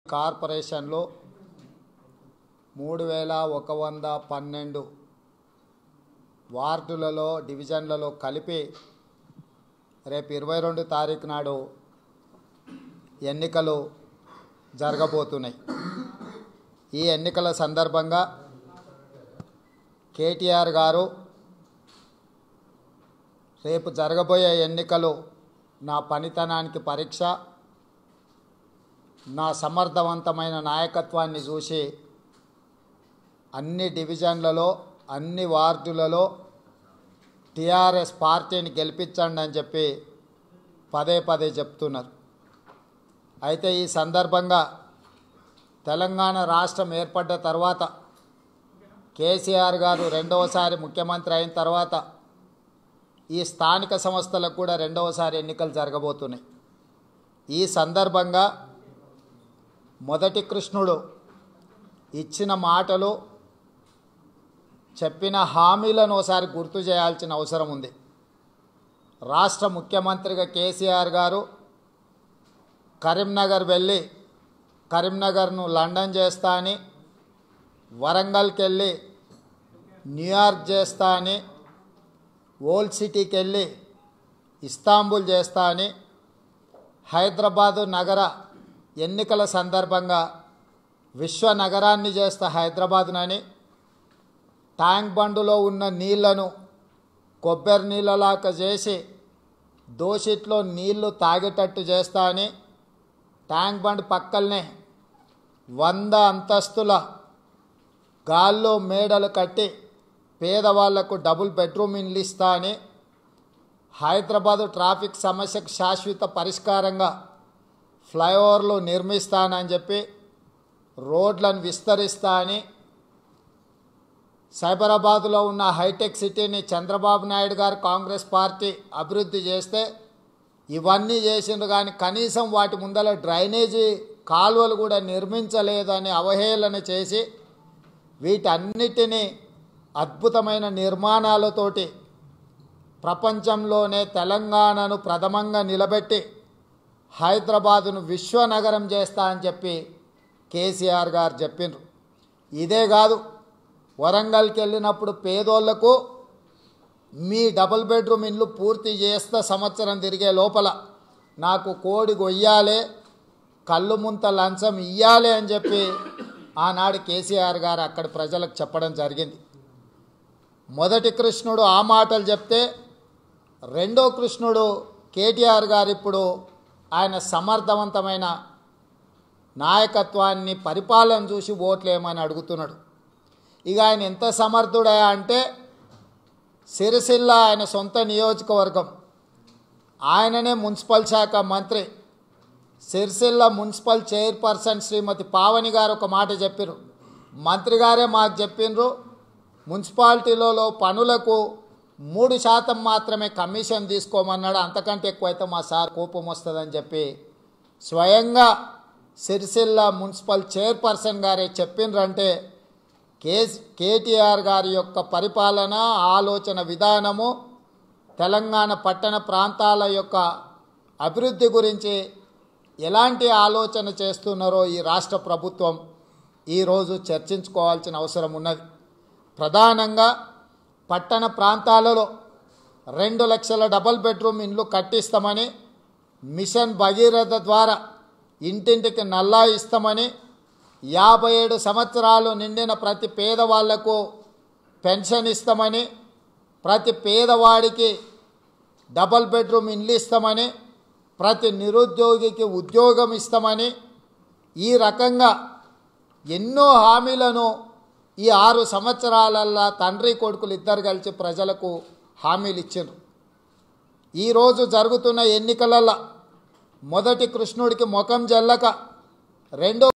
కార్పొరేషన్లో మూడు వేల ఒక వంద పన్నెండు వార్డులలో డివిజన్లలో కలిపి రేపు ఇరవై రెండు తారీఖు నాడు ఎన్నికలు జరగబోతున్నాయి ఈ ఎన్నికల సందర్భంగా కేటీఆర్ గారు రేపు జరగబోయే ఎన్నికలు నా పనితనానికి పరీక్ష నా సమర్థవంతమైన నాయకత్వాన్ని చూసి అన్ని డివిజన్లలో అన్ని వార్డులలో టీఆర్ఎస్ పార్టీని గెలిపించండి అని చెప్పి పదే పదే చెప్తున్నారు అయితే ఈ సందర్భంగా తెలంగాణ రాష్ట్రం ఏర్పడ్డ తర్వాత కేసీఆర్ గారు రెండవసారి ముఖ్యమంత్రి అయిన తర్వాత ఈ స్థానిక సంస్థలకు కూడా రెండవసారి ఎన్నికలు జరగబోతున్నాయి ఈ సందర్భంగా మొదటి కృష్ణుడు ఇచ్చిన మాటలు చెప్పిన హామీలను ఒకసారి గుర్తు చేయాల్సిన అవసరం ఉంది రాష్ట్ర ముఖ్యమంత్రిగా కేసీఆర్ గారు కరీంనగర్ వెళ్ళి కరీంనగర్ను లండన్ చేస్తా అని వరంగల్కి వెళ్ళి న్యూయార్క్ చేస్తా అని ఓల్డ్ సిటీకి వెళ్ళి ఇస్తాంబుల్ చేస్తా అని హైదరాబాదు నగర ఎన్నికల సందర్భంగా విశ్వ నగరాన్ని చేస్తా హైదరాబాద్నని ట్యాంక్ బండులో ఉన్న నీళ్లను కొబ్బరి నీళ్ళలాగా చేసి దోషిట్లో నీళ్లు తాగేటట్టు చేస్తా అని ట్యాంక్ బండ్ పక్కలనే వంద అంతస్తుల గాల్లో మేడలు కట్టి పేదవాళ్లకు డబుల్ బెడ్రూమ్ ఇండ్లు ఇస్తా అని హైదరాబాదు ట్రాఫిక్ సమస్యకు శాశ్వత పరిష్కారంగా ఫ్లైఓవర్లు నిర్మిస్తానని చెప్పి రోడ్లను విస్తరిస్తా అని సైబరాబాద్లో ఉన్న హైటెక్ సిటీని చంద్రబాబు నాయుడు గారు కాంగ్రెస్ పార్టీ అభివృద్ధి చేస్తే ఇవన్నీ చేసిండ్రు కానీ కనీసం వాటి ముందర డ్రైనేజీ కాలువలు కూడా నిర్మించలేదని అవహేళన చేసి వీటన్నిటినీ అద్భుతమైన నిర్మాణాలతోటి ప్రపంచంలోనే తెలంగాణను ప్రథమంగా నిలబెట్టి హైదరాబాదును విశ్వనగరం చేస్తా అని చెప్పి కేసీఆర్ గారు చెప్పిండ్రు ఇదే కాదు వరంగల్కి వెళ్ళినప్పుడు పేదోళ్లకు మీ డబుల్ బెడ్రూమ్ ఇల్లు పూర్తి చేస్తా సంవత్సరం తిరిగే లోపల నాకు కోడి గొయ్యాలే కళ్ళు ముంత లంచం ఇయ్యాలి అని చెప్పి ఆనాడు కేసీఆర్ గారు అక్కడి ప్రజలకు చెప్పడం జరిగింది మొదటి కృష్ణుడు ఆ మాటలు చెప్తే రెండో కృష్ణుడు కేటీఆర్ గారు ఇప్పుడు ఆయన సమర్థవంతమైన నాయకత్వాన్ని పరిపాలన చూసి ఓట్లేమని అడుగుతున్నాడు ఇక ఆయన ఎంత సమర్థుడా అంటే సిరిసిల్ల ఆయన సొంత నియోజకవర్గం ఆయననే మున్సిపల్ శాఖ మంత్రి సిరిసిల్ల మున్సిపల్ చైర్పర్సన్ శ్రీమతి పావని గారు ఒక మాట చెప్పారు మంత్రి గారే మాకు చెప్పిండ్రు మున్సిపాలిటీలలో పనులకు మూడు శాతం మాత్రమే కమిషన్ తీసుకోమన్నాడు అంతకంటే ఎక్కువైతే మా సార్ కోపం వస్తుందని చెప్పి స్వయంగా సిరిసిల్ల మున్సిపల్ చైర్పర్సన్ గారే చెప్పిండ్రంటే కే కేటీఆర్ గారి యొక్క పరిపాలన ఆలోచన విధానము తెలంగాణ పట్టణ ప్రాంతాల యొక్క అభివృద్ధి గురించి ఎలాంటి ఆలోచన చేస్తున్నారో ఈ రాష్ట్ర ప్రభుత్వం ఈరోజు చర్చించుకోవాల్సిన అవసరం ఉన్నది ప్రధానంగా పట్టణ ప్రాంతాలలో రెండు లక్షల డబల్ బెడ్రూమ్ ఇండ్లు కట్టిస్తామని మిషన్ భగీరథ ద్వారా ఇంటింటికి నల్లా ఇస్తామని యాభై ఏడు సంవత్సరాలు నిండిన ప్రతి పేదవాళ్లకు పెన్షన్ ఇస్తామని ప్రతి పేదవాడికి డబల్ బెడ్రూమ్ ఇండ్లు ఇస్తామని ప్రతి నిరుద్యోగికి ఉద్యోగం ఇస్తామని ఈ రకంగా ఎన్నో హామీలను ఈ ఆరు సంవత్సరాలల్లా తండ్రి కొడుకులు ఇద్దరు కలిసి ప్రజలకు హామీలు ఇచ్చారు ఈరోజు జరుగుతున్న ఎన్నికలల్లో మొదటి కృష్ణుడికి ముఖం జల్లక రెండో